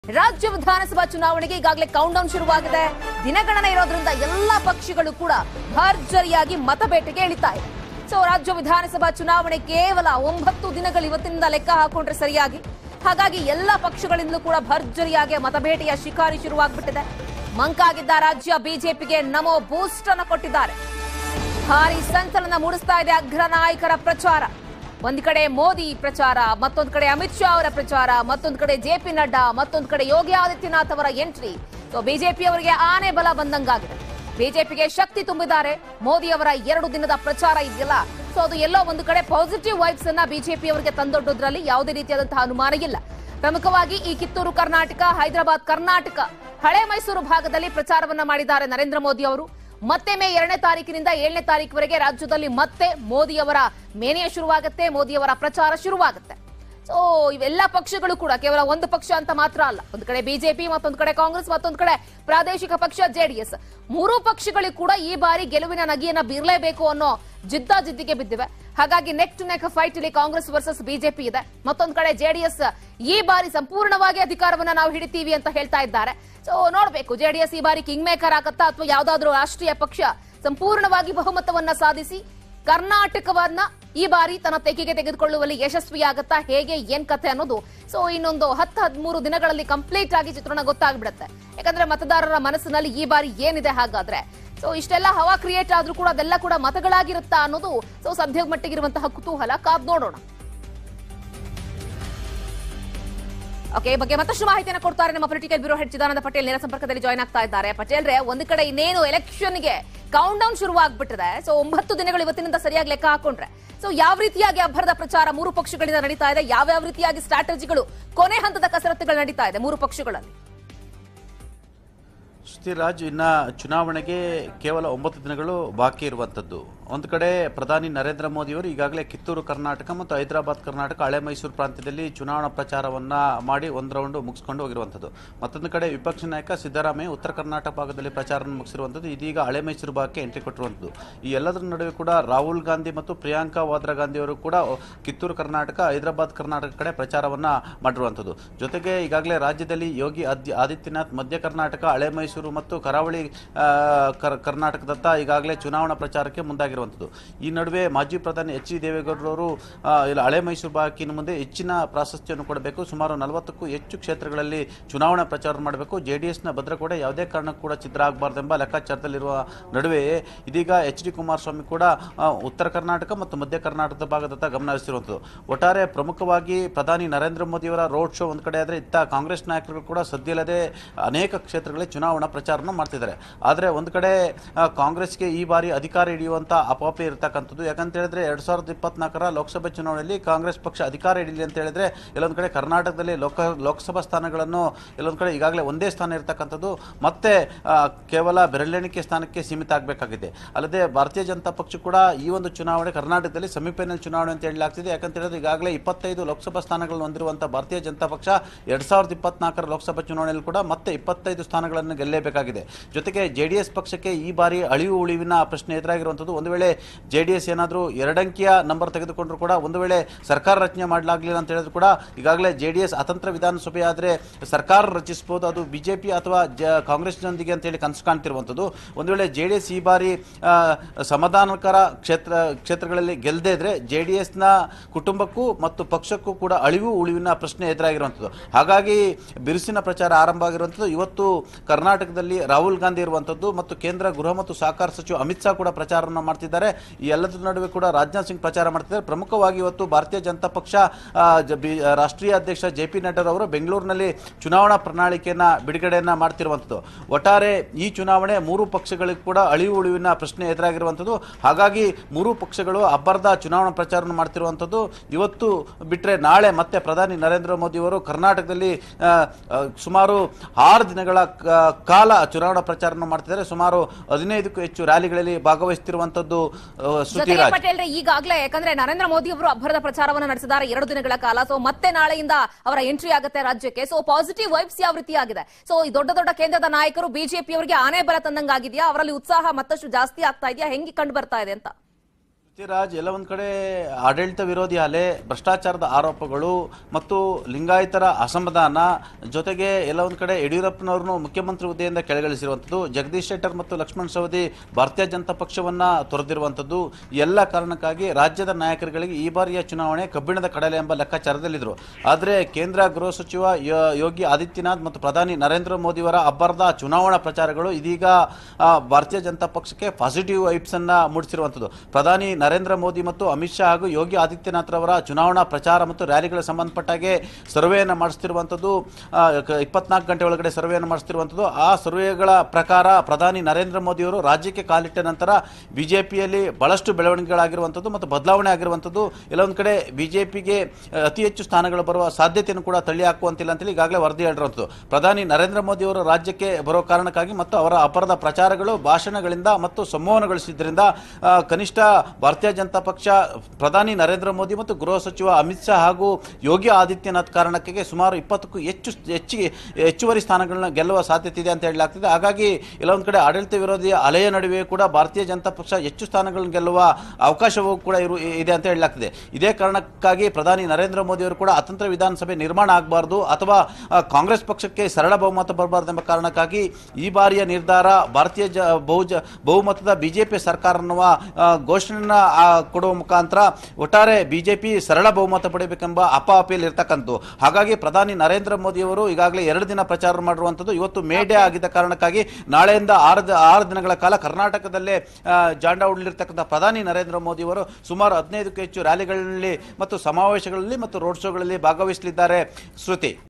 ರಾಜ್ಯ ವಿಧಾನಸಭಾ ಚುನಾವಣೆಗೆ ಈಗಾಗಲೇ ಕೌಂಟ್ ಡೌನ್ ಶುರುವಾಗಿದೆ ದಿನಗಣನೆ ಇರೋದ್ರಿಂದ ಎಲ್ಲಾ ಪಕ್ಷಗಳು ಕೂಡ ಭರ್ಜರಿಯಾಗಿ ಮತಬೇಟೆಗೆ ಇಳಿತಾ ಇದೆ ಸೊ ರಾಜ್ಯ ವಿಧಾನಸಭಾ ಚುನಾವಣೆ ಕೇವಲ ಒಂಬತ್ತು ದಿನಗಳು ಇವತ್ತಿನಿಂದ ಲೆಕ್ಕ ಹಾಕೊಂಡ್ರೆ ಸರಿಯಾಗಿ ಹಾಗಾಗಿ ಎಲ್ಲಾ ಪಕ್ಷಗಳಿಂದಲೂ ಕೂಡ ಭರ್ಜರಿಯಾಗಿ ಮತಬೇಟೆಯ ಶಿಕಾರಿ ಶುರುವಾಗ್ಬಿಟ್ಟಿದೆ ಮಂಕಾಗಿದ್ದ ರಾಜ್ಯ ಬಿಜೆಪಿಗೆ ನಮೋ ಬೂಸ್ಟ್ ಅನ್ನು ಕೊಟ್ಟಿದ್ದಾರೆ ಭಾರಿ ಸಂಚಲನ ಮೂಡಿಸ್ತಾ ಇದೆ ಅಗ್ರ ನಾಯಕರ ಪ್ರಚಾರ ಒಂದ್ ಕಡೆ ಮೋದಿ ಪ್ರಚಾರ ಮತ್ತೊಂದ್ ಕಡೆ ಅಮಿತ್ ಶಾ ಅವರ ಪ್ರಚಾರ ಮತ್ತೊಂದ್ ಕಡೆ ಜೆ ಪಿ ನಡ್ಡಾ ಮತ್ತೊಂದ್ ಕಡೆ ಯೋಗಿ ಆದಿತ್ಯನಾಥ್ ಅವರ ಎಂಟ್ರಿ ಸೊ ಬಿಜೆಪಿ ಅವರಿಗೆ ಆನೆ ಬಲ ಬಂದಂಗಾಗಿದೆ ಬಿಜೆಪಿಗೆ ಶಕ್ತಿ ತುಂಬಿದ್ದಾರೆ ಮೋದಿ ಅವರ ಎರಡು ದಿನದ ಪ್ರಚಾರ ಇದೆಯಲ್ಲ ಸೊ ಅದು ಎಲ್ಲೋ ಒಂದು ಕಡೆ ಪಾಸಿಟಿವ್ ವೈಬ್ಸ್ ಅನ್ನ ಬಿಜೆಪಿ ಅವರಿಗೆ ತಂದೊಡ್ಡೋದ್ರಲ್ಲಿ ಯಾವುದೇ ರೀತಿಯಾದಂತಹ ಅನುಮಾನ ಇಲ್ಲ ಪ್ರಮುಖವಾಗಿ ಈ ಕಿತ್ತೂರು ಕರ್ನಾಟಕ ಹೈದರಾಬಾದ್ ಕರ್ನಾಟಕ ಹಳೆ ಮೈಸೂರು ಭಾಗದಲ್ಲಿ ಪ್ರಚಾರವನ್ನ ಮಾಡಿದ್ದಾರೆ ನರೇಂದ್ರ ಮೋದಿ ಅವರು ಮತ್ತೆ ಮೇ ಎರಡನೇ ತಾರೀಕಿನಿಂದ ಏಳನೇ ತಾರೀಕುವರೆಗೆ ರಾಜ್ಯದಲ್ಲಿ ಮತ್ತೆ ಮೋದಿಯವರ ಮೇನೆಯ ಶುರುವಾಗುತ್ತೆ ಮೋದಿಯವರ ಪ್ರಚಾರ ಶುರುವಾಗುತ್ತೆ ಸೊ ಇವೆಲ್ಲ ಪಕ್ಷಗಳು ಕೂಡ ಕೇವಲ ಒಂದು ಪಕ್ಷ ಅಂತ ಮಾತ್ರ ಅಲ್ಲ ಒಂದು ಕಡೆ ಬಿಜೆಪಿ ಮತ್ತೊಂದು ಕಡೆ ಕಾಂಗ್ರೆಸ್ ಮತ್ತೊಂದು ಕಡೆ ಪ್ರಾದೇಶಿಕ ಪಕ್ಷ ಜೆಡಿಎಸ್ ಮೂರೂ ಪಕ್ಷಗಳು ಕೂಡ ಈ ಬಾರಿ ಗೆಲುವಿನ ನಗಿಯನ್ನ ಬೀರ್ಲೇಬೇಕು ಅನ್ನೋ ಜಿದ್ದಾಜಿದ್ದಿಗೆ ಬಿದ್ದಿವೆ ಹಾಗಾಗಿ ನೆಕ್ ಟು ನೆಕ್ ಫೈಟ್ ಇಲ್ಲಿ ಕಾಂಗ್ರೆಸ್ ವರ್ಸಸ್ ಬಿಜೆಪಿ ಇದೆ ಮತ್ತೊಂದು ಕಡೆ ಜೆಡಿಎಸ್ ಈ ಬಾರಿ ಸಂಪೂರ್ಣವಾಗಿ ಅಧಿಕಾರವನ್ನ ನಾವು ಹಿಡಿತೀವಿ ಅಂತ ಹೇಳ್ತಾ ಇದ್ದಾರೆ ಸೊ ನೋಡ್ಬೇಕು ಜೆಡಿಎಸ್ ಈ ಬಾರಿ ಕಿಂಗ್ ಮೇಕರ್ ಆಗತ್ತಾ ಅಥವಾ ಯಾವ್ದಾದ್ರೂ ರಾಷ್ಟ್ರೀಯ ಪಕ್ಷ ಸಂಪೂರ್ಣವಾಗಿ ಬಹುಮತವನ್ನ ಸಾಧಿಸಿ ಕರ್ನಾಟಕವನ್ನ ಈ ಬಾರಿ ತನ್ನ ತೆಗೆಗೆ ತೆಗೆದುಕೊಳ್ಳುವಲ್ಲಿ ಯಶಸ್ವಿಯಾಗತ್ತಾ ಹೇಗೆ ಏನ್ ಕಥೆ ಅನ್ನೋದು ಸೊ ಇನ್ನೊಂದು ಹತ್ತು ಹದಿಮೂರು ದಿನಗಳಲ್ಲಿ ಕಂಪ್ಲೀಟ್ ಆಗಿ ಚಿತ್ರಣ ಗೊತ್ತಾಗ್ಬಿಡುತ್ತೆ ಯಾಕಂದ್ರೆ ಮತದಾರರ ಮನಸ್ಸಿನಲ್ಲಿ ಈ ಬಾರಿ ಏನಿದೆ ಹಾಗಾದ್ರೆ ಸೊ ಇಷ್ಟೆಲ್ಲ ಹವಾ ಕ್ರಿಯೇಟ್ ಆದ್ರೂ ಕೂಡ ಅದೆಲ್ಲ ಕೂಡ ಮತಗಳಾಗಿರುತ್ತಾ ಅನ್ನೋದು ಸೊ ಸದ್ಯ ಮಟ್ಟಿಗಿರುವಂತಹ ಕುತೂಹಲ ಕಾದ್ ನೋಡೋಣ ಓಕೆ ಈ ಬಗ್ಗೆ ಮತ್ತಷ್ಟು ಮಾಹಿತಿಯನ್ನು ಕೊಡ್ತಾರೆ ನಮ್ಮ political bureau head Chidananda Patel ನೇರ ಸಂಪರ್ಕದಲ್ಲಿ ಜಾಯ್ನ್ ಆಗ್ತಾ ಇದ್ದಾರೆ ಪಟೇಲ್ ರೇ ಒಂದು ಕಡೆ ಇನ್ನೇನು ಎಲೆಕ್ಷನ್ಗೆ ಕೌಂಟ್ ಡೌನ್ ಶುರುವಾಗ್ಬಿಟ್ಟಿದೆ ಸೊ ಒಂಬತ್ತು ದಿನಗಳು ಇವತ್ತಿನಿಂದ ಸರಿಯಾಗಿ ಲೆಕ್ಕ ಹಾಕೊಂಡ್ರೆ ಸೊ ಯಾವ ರೀತಿಯಾಗಿ ಅಬ್ಬರದ ಪ್ರಚಾರ ಮೂರು ಪಕ್ಷಗಳಿಂದ ನಡೀತಾ ಇದೆ ಯಾವ್ಯಾವ ರೀತಿಯಾಗಿ ಸ್ಟ್ರಾಟಜಿಗಳು ಕೊನೆ ಹಂತದ ಕಸರತ್ತುಗಳು ನಡೀತಾ ಇದೆ ಮೂರು ಪಕ್ಷಗಳಲ್ಲಿ ಶ್ರೀರಾಜ್ ಇನ್ನ ಚುನಾವಣೆಗೆ ಕೇವಲ ಒಂಬತ್ತು ದಿನಗಳು ಬಾಕಿ ಇರುವಂತದ್ದು ಒಂದು ಕಡೆ ಪ್ರಧಾನಿ ನರೇಂದ್ರ ಮೋದಿಯವರು ಈಗಾಗಲೇ ಕಿತ್ತೂರು ಕರ್ನಾಟಕ ಮತ್ತು ಹೈದರಾಬಾದ್ ಕರ್ನಾಟಕ ಹಳೆ ಮೈಸೂರು ಪ್ರಾಂತ್ಯದಲ್ಲಿ ಚುನಾವಣಾ ಪ್ರಚಾರವನ್ನ ಮಾಡಿ ಒಂದು ರೌಂಡ್ ಮುಗಿಸ್ಕೊಂಡು ಹೋಗಿರುವಂಥದ್ದು ಮತ್ತೊಂದು ಕಡೆ ವಿಪಕ್ಷ ನಾಯಕ ಸಿದ್ದರಾಮಯ್ಯ ಉತ್ತರ ಕರ್ನಾಟಕ ಭಾಗದಲ್ಲಿ ಪ್ರಚಾರ ಮುಗಿಸಿರುವಂಥದ್ದು ಇದೀಗ ಹಳೆ ಮೈಸೂರು ಭಾಗಕ್ಕೆ ಎಂಟ್ರಿ ಕೊಟ್ಟಿರುವಂಥದ್ದು ಈ ಎಲ್ಲದರ ನಡುವೆ ಕೂಡ ರಾಹುಲ್ ಗಾಂಧಿ ಮತ್ತು ಪ್ರಿಯಾಂಕಾ ವಾದ್ರಾ ಗಾಂಧಿ ಅವರು ಕೂಡ ಕಿತ್ತೂರು ಕರ್ನಾಟಕ ಹೈದರಾಬಾದ್ ಕರ್ನಾಟಕ ಕಡೆ ಪ್ರಚಾರವನ್ನ ಮಾಡಿರುವಂಥದ್ದು ಜೊತೆಗೆ ಈಗಾಗಲೇ ರಾಜ್ಯದಲ್ಲಿ ಯೋಗಿ ಆದಿ- ಆದಿತ್ಯನಾಥ್ ಮಧ್ಯ ಕರ್ನಾಟಕ ಹಳೆ ಮೈಸೂರು ಮತ್ತು ಕರಾವಳಿ ಆ, ಕರ್- ಕರ್ನಾಟಕದತ್ತ ಈಗಾಗಲೇ ಚುನಾವಣಾ ಪ್ರಚಾರಕ್ಕೆ ಮುಂದಾಗಿರುವಂಥದ್ದು ಈ ನಡುವೆ ಮಾಜಿ ಪ್ರಧಾನಿ ಎಚ್ ಡಿ ದೇವೇಗೌಡರವರು ಆ, ಇಲ್ಲಿ ಹಳೆ ಮೈಸೂರು ಭಾಗಕ್ಕೆ ಇನ್ನು ಮುಂದೆ ಹೆಚ್ಚಿನ ಪ್ರಾಶಸ್ತ್ಯವನ್ನು ಕೊಡಬೇಕು ಸುಮಾರು ನಲವತ್ತಕ್ಕೂ ಹೆಚ್ಚು ಕ್ಷೇತ್ರಗಳಲ್ಲಿ ಚುನಾವಣಾ ಪ್ರಚಾರ ಮಾಡಬೇಕು ಜೆ ಡಿ ಎಸ್ನ ಭದ್ರಕೋಟೆ ಯಾವುದೇ ಕಾರಣಕ್ಕೂ ಕೂಡ ಛಿದ್ರ ಆಗಬಾರ್ದೆಂಬ ಲೆಕ್ಕಾಚಾರದಲ್ಲಿರುವ ನಡುವೆ ಇದೀಗ ಎಚ್ ಡಿ ಕುಮಾರಸ್ವಾಮಿ ಕೂಡ ಆ, ಉತ್ತರ ಕರ್ನಾಟಕ ಮತ್ತು ಮಧ್ಯ ಕರ್ನಾಟಕದ ಭಾಗದತ್ತ ಗಮನ ಹರಿಸಿರುವಂಥದ್ದು ಒಟ್ಟಾರೆ ಪ್ರಮುಖವಾಗಿ ಪ್ರಧಾನಿ ನರೇಂದ್ರ ಮೋದಿಯವರ ರೋಡ್ ಶೋ ಒಂದು ಕಡೆ ಆದರೆ ಇತ್ತ ಕಾಂಗ್ರೆಸ್ ನಾಯಕರು ಕೂಡ ಸದ್ಯಲ್ಲದೆ ಅನೇಕ ಕ್ಷೇತ್ರಗಳಲ್ಲಿ ಚುನಾವಣಾ ಪ್ರಚಾರನ ಮಾಡ್ತಿದ್ದಾರೆ ಆದರೆ ಒಂದು ಕಡೆ ಆ, ಕಾಂಗ್ರೆಸ್ಗೆ ಈ ಬಾರಿ ಅಧಿಕಾರ ಹಿಡಿಯುವಂಥ ಅಪಾಪೆ ಇರತಕ್ಕಂಥದ್ದು ಯಾಕಂತ ಹೇಳಿದ್ರೆ ಎರಡ್ ಸಾವಿರದ ಇಪ್ಪತ್ನಾಲ್ಕರ ಲೋಕಸಭೆ ಚುನಾವಣೆಯಲ್ಲಿ ಕಾಂಗ್ರೆಸ್ ಪಕ್ಷ ಅಧಿಕಾರ ಹಿಡಿಲಿ ಅಂತ ಹೇಳಿದ್ರೆ ಎಲ್ಲೊಂದು ಕಡೆ ಕರ್ನಾಟಕದಲ್ಲಿ ಲೋಕ ಲೋಕಸಭಾ ಸ್ಥಾನಗಳನ್ನು ಎಲ್ಲೊಂದು ಕಡೆ ಈಗಾಗಲೇ ಒಂದೇ ಸ್ಥಾನ ಇರತಕ್ಕಂಥದ್ದು ಮತ್ತೆ ಆ, ಕೇವಲ ಬೆರಳೆಣಿಕೆ ಸ್ಥಾನಕ್ಕೆ ಸೀಮಿತ ಆಗಬೇಕಾಗಿದೆ ಅಲ್ಲದೆ ಭಾರತೀಯ ಜನತಾ ಪಕ್ಷ ಕೂಡ ಈ ಒಂದು ಚುನಾವಣೆ ಕರ್ನಾಟಕದಲ್ಲಿ ಸೆಮಿಫೈನಲ್ ಚುನಾವಣೆ ಅಂತ ಹೇಳಲಾಗ್ತಿದೆ ಯಾಕಂತ ಹೇಳಿದ್ರೆ ಈಗಾಗಲೇ ಇಪ್ಪತ್ತೈದು ಲೋಕಸಭಾ ಸ್ಥಾನಗಳನ್ನು ಹೊಂದಿರುವಂತಹ ಭಾರತೀಯ ಜನತಾ ಪಕ್ಷ ಎರಡ್ ಸಾವಿರದ ಇಪ್ಪತ್ನಾಲ್ಕರ ಲೋಕಸಭಾ ಚುನಾವಣೆಯಲ್ಲಿ ಕೂಡ ಮತ್ತೆ ಇಪ್ಪತ್ತೈದು ಸ್ಥಾನಗಳನ್ನು ಗೆಲ್ಲೇಬೇಕಾಗಿದೆ ಜೊತೆಗೆ ಜೆಡಿಎಸ್ ಪಕ್ಷಕ್ಕೆ ಈ ಬಾರಿ ಅಳಿವು ಉಳಿವಿನ ಪ್ರಶ್ನೆ ಎದುರಾಗಿರುವಂಥದ್ದು ಒಂದು ವೇಳೆ ಜೆಡಿಎಸ್ ಏನಾದರೂ ಎರಡಂಕಿಯ ನಂಬರ್ ತೆಗೆದುಕೊಂಡ್ರು ಕೂಡ ಒಂದು ವೇಳೆ ಸರ್ಕಾರ ರಚನೆ ಮಾಡಲಾಗಲಿಲ್ಲ ಅಂತ ಹೇಳಿದ್ರು ಕೂಡ ಈಗಾಗಲೇ ಜೆಡಿಎಸ್ ಅತಂತ್ರ ವಿಧಾನಸಭೆ ಆದರೆ ಸರ್ಕಾರ ರಚಿಸಬಹುದು ಅದು ಬಿಜೆಪಿ ಅಥವಾ ಜ ಕಾಂಗ್ರೆಸ್ನೊಂದಿಗೆ ಅಂತೇಳಿ ಕನಸು ಕಾಣ್ತಿರುವಂಥದ್ದು ಒಂದು ವೇಳೆ ಜೆಡಿಎಸ್ ಈ ಬಾರಿ ಆ, ಸಮಾಧಾನಕರ ಕ್ಷೇತ್ರ ಕ್ಷೇತ್ರಗಳಲ್ಲಿ ಗೆಲ್ಲದೇ ಇದ್ರೆ ಜೆಡಿಎಸ್ನ ಕುಟುಂಬಕ್ಕೂ ಮತ್ತು ಪಕ್ಷಕ್ಕೂ ಕೂಡ ಅಳಿವು ಉಳಿವಿನ ಪ್ರಶ್ನೆ ಎದುರಾಗಿರುವಂಥದ್ದು ಹಾಗಾಗಿ ಬಿರುಸಿನ ಪ್ರಚಾರ ಆರಂಭ ಆಗಿರುವಂಥದ್ದು ಇವತ್ತು ಕರ್ನಾಟಕದಲ್ಲಿ ರಾಹುಲ್ ಗಾಂಧಿ ಇರುವಂಥದ್ದು ಮತ್ತು ಕೇಂದ್ರ ಗೃಹ ಮತ್ತು ಸಹಕಾರ ಸಚಿವ ಅಮಿತ್ ಶಾ ಕೂಡ ಪ್ರಚಾರವನ್ನು ಮಾಡ್ತಿದ್ದಾರೆ ಈ ಎಲ್ಲದರ ನಡುವೆ ಕೂಡ ರಾಜನಾಥ್ ಸಿಂಗ್ ಪ್ರಚಾರ ಮಾಡ್ತಿದ್ದಾರೆ ಪ್ರಮುಖವಾಗಿ ಇವತ್ತು ಭಾರತೀಯ ಜನತಾ ಪಕ್ಷ ಆ, ಜ- ಬಿ- ರಾಷ್ಟ್ರೀಯ ಅಧ್ಯಕ್ಷ ಜೆ ಪಿ ನಡ್ಡಾ ಅವರು ಬೆಂಗಳೂರಿನಲ್ಲಿ ಚುನಾವಣಾ ಪ್ರಣಾಳಿಕೆಯನ್ನ ಬಿಡುಗಡೆಯನ್ನ ಮಾಡ್ತಿರುವಂಥದ್ದು ಒಟ್ಟಾರೆ ಈ ಚುನಾವಣೆ ಮೂರು ಪಕ್ಷಗಳಿಗೂ ಕೂಡ ಅಳಿವು ಉಳಿವಿನ ಪ್ರಶ್ನೆ ಎದುರಾಗಿರುವಂಥದ್ದು ಹಾಗಾಗಿ ಮೂರು ಪಕ್ಷಗಳು ಅಬ್ಬರದ ಚುನಾವಣಾ ಪ್ರಚಾರವನ್ನು ಮಾಡ್ತಿರುವಂಥದ್ದು ಇವತ್ತು ಬಿಟ್ಟರೆ ನಾಳೆ ಮತ್ತೆ ಪ್ರಧಾನಿ ನರೇಂದ್ರ ಮೋದಿ ಅವರು ಕರ್ನಾಟಕದಲ್ಲಿ ಆ, ಆ, ಸುಮಾರು ಆರು ದಿನಗಳ ಕ- ಕಾಲ ಚುನಾವಣಾ ಪ್ರಚಾರವನ್ನು ಮಾಡ್ತಿದ್ದಾರೆ ಸುಮಾರು ಹದಿನೈದಕ್ಕೂ ಹೆಚ್ಚು ರ್ಯಾಲಿಗಳಲ್ಲಿ ಭಾಗವಹಿಸುತ್ತಿರುವಂಥದ್ದು ಆ, ಶ್ರುತಿ ಜೊತೆಗೆ ರಾಜ್ ಪಟೇಲ್ ರೇ ಈಗಾಗಲೇ ಯಾಕಂದ್ರೆ ನರೇಂದ್ರ ಮೋದಿ ಅವರು ಅಬ್ಬರದ ಪ್ರಚಾರವನ್ನು ನಡೆಸಿದ್ದಾರೆ ಎರಡು ದಿನಗಳ ಕಾಲ ಸೊ ಮತ್ತೆ ನಾಳೆಯಿಂದ ಅವರ ಎಂಟ್ರಿ ಆಗುತ್ತೆ ರಾಜ್ಯಕ್ಕೆ ಸೊ ಪಾಸಿಟಿವ್ ವೈಬ್ಸ್ ಯಾವ ರೀತಿಯಾಗಿದೆ ಸೊ ಈ ದೊಡ್ಡ ದೊಡ್ಡ ಕೇಂದ್ರದ ನಾಯಕರು ಬಿಜೆಪಿ ಅವರಿಗೆ ಆನೆ ಬಲ ತಂದಂಗಾಗಿದೆಯಾ ಅವರಲ್ಲಿ ಉತ್ಸಾಹ ಮತ್ತಷ್ಟು ಜಾಸ್ತಿ ಆಗ್ತಾ ಇದೆಯಾ ಹೆಂಗೆ ಕಂಡು ಬರ್ತಾ ಇದೆ ಅಂತ ಪೃಥ್ವಿರಾಜ್ ಎಲ್ಲ ಒಂದ್ ಕಡೆ ಆಡಳಿತ ವಿರೋಧಿ ಅಲೆ ಭ್ರಷ್ಟಾಚಾರದ ಆರೋಪಗಳು ಮತ್ತು ಲಿಂಗಾಯತರ ಅಸಮಾಧಾನ ಜೊತೆಗೆ ಎಲ್ಲ ಒಂದ್ ಕಡೆ ಯಡಿಯೂರಪ್ಪನವ್ರನ್ನು ಮುಖ್ಯಮಂತ್ರಿ ಹುದ್ದೆಯಿಂದ ಕೆಳಗಿಳಿಸಿರುವಂಥದ್ದು ಜಗದೀಶ್ ಶೆಟ್ಟರ್ ಮತ್ತು ಲಕ್ಷ್ಮಣ್ ಸವದಿ ಭಾರತೀಯ ಜನತಾ ಪಕ್ಷವನ್ನ ತೊರೆದಿರುವಂಥದ್ದು ಈ ಎಲ್ಲ ಕಾರಣಕ್ಕಾಗಿ ರಾಜ್ಯದ ನಾಯಕರುಗಳಿಗೆ ಈ ಬಾರಿಯ ಚುನಾವಣೆ ಕಬ್ಬಿಣದ ಕಡಲೆ ಎಂಬ ಲೆಕ್ಕಾಚಾರದಲ್ಲಿದ್ದರು ಆದರೆ ಕೇಂದ್ರ ಗೃಹ ಸಚಿವ ಯೋ- ಯೋಗಿ ಆದಿತ್ಯನಾಥ್ ಮತ್ತು ಪ್ರಧಾನಿ ನರೇಂದ್ರ ಮೋದಿಯವರ ಅಬ್ಬರದ ಚುನಾವಣಾ ಪ್ರಚಾರಗಳು ಇದೀಗ ಆ, ಭಾರತೀಯ ಜನತಾ ಪಕ್ಷಕ್ಕೆ ಪಾಸಿಟಿವ್ ವೈಬ್ಸ್ ಅನ್ನ ಮೂಡಿಸಿರುವಂಥದ್ದು ಪ್ರಧಾನಿ ನರೇಂದ್ರ ಮೋದಿ ಮತ್ತು ಅಮಿತ್ ಶಾ ಹಾಗೂ ಯೋಗಿ ಆದಿತ್ಯನಾಥ್ ರವರ ಚುನಾವಣಾ ಪ್ರಚಾರ ಮತ್ತು ರ್ಯಾಲಿಗಳ ಸಂಬಂಧಪಟ್ಟಾಗೆ ಸರ್ವೆಯನ್ನು ಮಾಡಿಸ್ತಿರುವಂಥದ್ದು ಆ, ಕ- ಇಪ್ಪತ್ನಾಲ್ಕು ಗಂಟೆ ಒಳಗಡೆ ಸರ್ವೆಯನ್ನು ಮಾಡಿಸ್ತಿರುವಂಥದ್ದು ಆ ಸರ್ವೆಗಳ ಪ್ರಕಾರ ಪ್ರಧಾನಿ ನರೇಂದ್ರ ಮೋದಿಯವರು ರಾಜ್ಯಕ್ಕೆ ಕಾಲಿಟ್ಟ ನಂತರ ಬಿಜೆಪಿಯಲ್ಲಿ ಬಹಳಷ್ಟು ಬೆಳವಣಿಗೆಗಳಾಗಿರುವಂಥದ್ದು ಮತ್ತು ಬದಲಾವಣೆ ಆಗಿರುವಂಥದ್ದು ಎಲ್ಲ ಒಂದು ಕಡೆ ಬಿಜೆಪಿಗೆ ಅತಿ ಹೆಚ್ಚು ಸ್ಥಾನಗಳು ಬರುವ ಸಾಧ್ಯತೆಯನ್ನು ಕೂಡ ತಳ್ಳಿ ಹಾಕುವಂತಿಲ್ಲ ಅಂತೇಳಿ ಈಗಾಗಲೇ ವರದಿ ಹೇಳಿರುವಂಥದ್ದು ಪ್ರಧಾನಿ ನರೇಂದ್ರ ಮೋದಿ ಅವರು ರಾಜ್ಯಕ್ಕೆ ಬರೋ ಕಾರಣಕ್ಕಾಗಿ ಮತ್ತು ಅವರ ಅಪರದ ಪ್ರಚಾರಗಳು ಭಾಷಣಗಳಿಂದ ಮತ್ತು ಸಂವಹನಗೊಳಿಸಿದ್ರಿಂದ ಆ, ಕನಿಷ್ಠ ಭಾರತೀಯ ಜನತಾ ಪಕ್ಷ ಪ್ರಧಾನಿ ನರೇಂದ್ರ ಮೋದಿ ಮತ್ತು ಗೃಹ ಸಚಿವ ಅಮಿತ್ ಶಾ ಹಾಗೂ ಯೋಗಿ ಆದಿತ್ಯನಾಥ್ ಕಾರಣಕ್ಕೆ ಸುಮಾರು ಇಪ್ಪತ್ತಕ್ಕೂ ಹೆಚ್ಚು ಹೆಚ್ಚಿಗೆ ಹೆಚ್ಚುವರಿ ಸ್ಥಾನಗಳನ್ನ ಗೆಲ್ಲುವ ಸಾಧ್ಯತೆ ಇದೆ ಅಂತ ಹೇಳಲಾಗ್ತಿದೆ ಹಾಗಾಗಿ ಎಲ್ಲ ಒಂದು ಕಡೆ ಆಡಳಿತ ವಿರೋಧಿ ಅಲೆಯ ನಡುವೆ ಕೂಡ ಭಾರತೀಯ ಜನತಾ ಪಕ್ಷ ಹೆಚ್ಚು ಸ್ಥಾನಗಳನ್ನು ಗೆಲ್ಲುವ ಅವಕಾಶವೂ ಕೂಡ ಇರು ಇದೆ ಅಂತ ಹೇಳಲಾಗ್ತಿದೆ ಇದೇ ಕಾರಣಕ್ಕಾಗಿ ಪ್ರಧಾನಿ ನರೇಂದ್ರ ಮೋದಿ ಅವರು ಕೂಡ ಅತಂತ್ರ ವಿಧಾನಸಭೆ ನಿರ್ಮಾಣ ಆಗಬಾರ್ದು ಅಥವಾ ಆ, ಕಾಂಗ್ರೆಸ್ ಪಕ್ಷಕ್ಕೆ ಸರಳ ಬಹುಮತ ಬರಬಾರ್ದು ಎಂಬ ಕಾರಣಕ್ಕಾಗಿ ಈ ಬಾರಿಯ ನಿರ್ಧಾರ ಭಾರತೀಯ ಜ ಬಹುಜ ಬಹುಮತದ ಬಿಜೆಪಿ ಸರ್ಕಾರ ಅನ್ನುವ ಆ, ಘೋಷಣೆಯನ್ನ ಆ, ಕೊಡುವ ಮುಖಾಂತರ ಒಟ್ಟಾರೆ ಬಿಜೆಪಿ ಸರಳ ಬಹುಮತ ಪಡೆಯಬೇಕೆಂಬ ಅಪಾಪಿಯಲ್ಲಿ ಇರ್ತಕ್ಕಂಥದ್ದು ಹಾಗಾಗಿ ಪ್ರಧಾನಿ ನರೇಂದ್ರ ಮೋದಿ ಅವರು ಈಗಾಗಲೇ ಎರಡು ದಿನ ಪ್ರಚಾರ ಮಾಡಿರುವಂಥದ್ದು ಇವತ್ತು ಮೇ ಡೇ ಆಗಿದ್ದ ಕಾರಣಕ್ಕಾಗಿ ನಾಳೆಯಿಂದ ಆರು ದ- ಆರು ದಿನಗಳ ಕಾಲ ಕರ್ನಾಟಕದಲ್ಲೇ ಆ, ಜಾಂಡ ಉಡಲಿರ್ತಕ್ಕಂಥ ಪ್ರಧಾನಿ ನರೇಂದ್ರ ಮೋದಿ ಅವರು ಸುಮಾರು ಹದಿನೈದಕ್ಕೂ ಹೆಚ್ಚು ರ್ಯಾಲಿಗಳಲ್ಲಿ ಮತ್ತು ಸಮಾವೇಶಗಳಲ್ಲಿ ಮತ್ತು ರೋಡ್ ಶೋಗಳಲ್ಲಿ ಭಾಗವಹಿಸಲಿದ್ದಾರೆ ಶ್ರುತಿ